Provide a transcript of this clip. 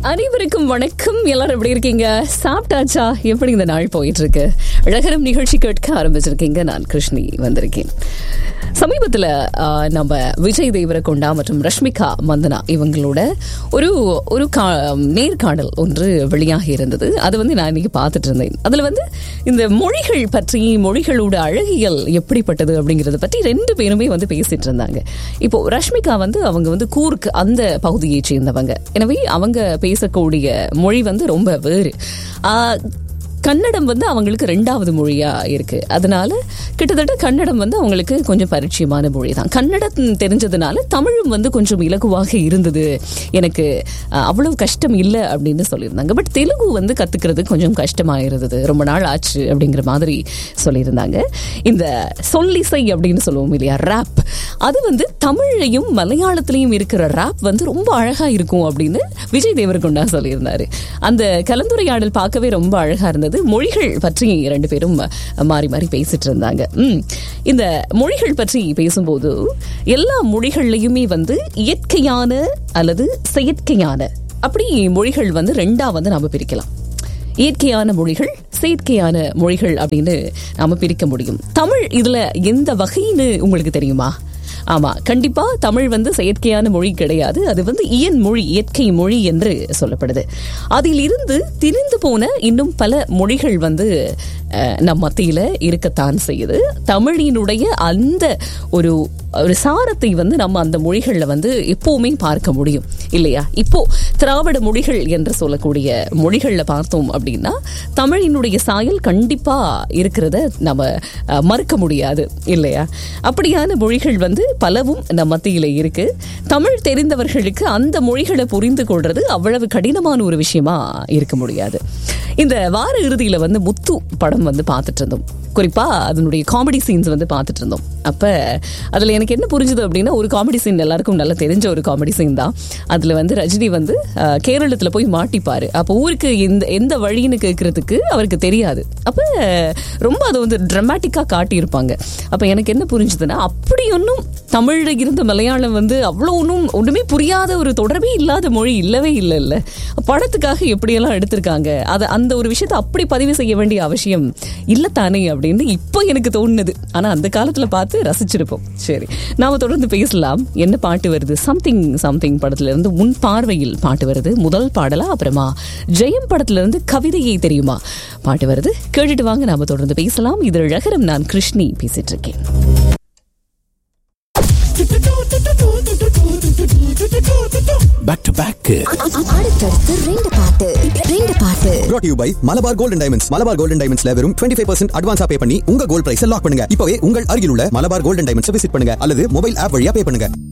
அனைவருக்கும் வணக்கம் எல்லாரும் எப்படி இருக்கீங்க சாப்பிட்டாச்சா எப்படி இந்த நாள் போயிட்டு இருக்கு அழகரம் நிகழ்ச்சி கேட்க ஆரம்பிச்சிருக்கீங்க நான் கிருஷ்ணி வந்திருக்கேன் சமீபத்தில் நம்ம விஜய் தேவரகொண்டா மற்றும் ரஷ்மிகா மந்தனா இவங்களோட ஒரு ஒரு கா நேர்காணல் ஒன்று வெளியாகி இருந்தது அது வந்து நான் இன்னைக்கு பார்த்துட்டு இருந்தேன் அதில் வந்து இந்த மொழிகள் பற்றி மொழிகளோட அழகியல் எப்படிப்பட்டது அப்படிங்கிறத பற்றி ரெண்டு பேருமே வந்து பேசிட்டு இருந்தாங்க இப்போ ரஷ்மிகா வந்து அவங்க வந்து கூர்க் அந்த பகுதியை சேர்ந்தவங்க எனவே அவங்க பேசக்கூடிய மொழி வந்து ரொம்ப வேறு கன்னடம் வந்து அவங்களுக்கு ரெண்டாவது மொழியா இருக்கு அதனால கிட்டத்தட்ட கன்னடம் வந்து அவங்களுக்கு கொஞ்சம் பரிச்சயமான மொழி தான் கன்னடம் தெரிஞ்சதுனால தமிழும் வந்து கொஞ்சம் இலகுவாக இருந்தது எனக்கு அவ்வளவு கஷ்டம் இல்லை அப்படின்னு சொல்லியிருந்தாங்க பட் தெலுங்கு வந்து கத்துக்கிறது கொஞ்சம் கஷ்டமாக இருந்தது ரொம்ப நாள் ஆச்சு அப்படிங்கிற மாதிரி சொல்லியிருந்தாங்க இந்த சொல்லிசை அப்படின்னு சொல்லுவோம் இல்லையா ரேப் அது வந்து தமிழ்லையும் மலையாளத்திலையும் இருக்கிற ரேப் வந்து ரொம்ப அழகா இருக்கும் அப்படின்னு விஜய் தேவர்கொண்டா சொல்லியிருந்தாரு அந்த கலந்துரையாடல் பார்க்கவே ரொம்ப அழகா இருந்தது மொழிகள் பற்றி ரெண்டு பேரும் மாறி மாறி பேசிட்டு இருந்தாங்க இந்த மொழிகள் பற்றி பேசும்போது எல்லா மொழிகள்லையுமே வந்து இயற்கையான அல்லது செயற்கையான அப்படி மொழிகள் வந்து ரெண்டா வந்து நாம பிரிக்கலாம் இயற்கையான மொழிகள் செயற்கையான மொழிகள் அப்படின்னு நாம பிரிக்க முடியும் தமிழ் இதுல எந்த வகைன்னு உங்களுக்கு தெரியுமா ஆமா கண்டிப்பா தமிழ் வந்து செயற்கையான மொழி கிடையாது அது வந்து இயன் மொழி இயற்கை மொழி என்று சொல்லப்படுது அதில் இருந்து திரிந்து போன இன்னும் பல மொழிகள் வந்து நம் மத்தியில இருக்கத்தான் செய்யுது தமிழினுடைய அந்த ஒரு ஒரு சாரத்தை வந்து நம்ம அந்த மொழிகளில் வந்து எப்பவுமே பார்க்க முடியும் இல்லையா இப்போ திராவிட மொழிகள் என்று சொல்லக்கூடிய மொழிகளில் பார்த்தோம் அப்படின்னா தமிழினுடைய சாயல் கண்டிப்பா இருக்கிறத நம்ம மறுக்க முடியாது இல்லையா அப்படியான மொழிகள் வந்து பலவும் நம் மத்தியில இருக்கு தமிழ் தெரிந்தவர்களுக்கு அந்த மொழிகளை புரிந்து கொள்றது அவ்வளவு கடினமான ஒரு விஷயமா இருக்க முடியாது இந்த வார இறுதியில வந்து முத்து படம் வந்து பார்த்துட்டு இருந்தோம் குறிப்பா அதனுடைய காமெடி சீன்ஸ் வந்து பார்த்துட்டு இருந்தோம் அப்ப அதுல எனக்கு என்ன புரிஞ்சுது அப்படின்னா ஒரு காமெடி சீன் எல்லாருக்கும் நல்லா தெரிஞ்ச ஒரு காமெடி சீன் தான் அதுல வந்து ரஜினி வந்து கேரளத்துல போய் மாட்டிப்பாரு அப்போ ஊருக்கு எந்த எந்த வழின்னு கேட்கறதுக்கு அவருக்கு தெரியாது அப்ப ரொம்ப அதை வந்து ட்ரமாட்டிக்கா காட்டியிருப்பாங்க அப்ப எனக்கு என்ன புரிஞ்சுதுன்னா அப்படி ஒன்றும் தமிழ்ல இருந்த மலையாளம் வந்து அவ்வளோ ஒன்றும் ஒன்றுமே புரியாத ஒரு தொடர்பே இல்லாத மொழி இல்லவே இல்லை இல்லை படத்துக்காக எப்படியெல்லாம் எடுத்திருக்காங்க அதை அந்த ஒரு விஷயத்தை அப்படி பதிவு செய்ய வேண்டிய அவசியம் இல்லத்தானே அப்படின்னு இப்போ எனக்கு தோணுது ஆனா அந்த காலத்துல பார்த்து ரசிச்சிருப்போம் சரி நாம தொடர்ந்து பேசலாம் என்ன பாட்டு வருது சம்திங் சம்திங் படத்துல இருந்து உன் பார்வையில் பாட்டு வருது முதல் பாடலா அப்புறமா ஜெயம் படத்துல இருந்து கவிதையை தெரியுமா பாட்டு வருது கேட்டுட்டு வாங்க நாம தொடர்ந்து பேசலாம் இது அழகரம் நான் கிருஷ்ணி பேசிட்டு இருக்கேன் பேக் டு பேக் அடுத்தடுத்து ரெண்டு பாட்டு ரெண்டு பாட்டு brought to you by Malabar Golden Diamonds Malabar Golden டைமண்ட்ஸ்ல வெறும் 25% பர்சன்ட் அட்வான்ஸா பே பண்ணி உங்க கோல்ட் பிரைஸ் லாக் பண்ணுங்க இப்பவே உங்கள் அருகில் உள்ள மலபார் கோல்டன் டைமண்ட்ஸ் விசிட் பண்ணுங்க அல்லது மொபைல் ஆப் வழியா பே பண்ணுங்க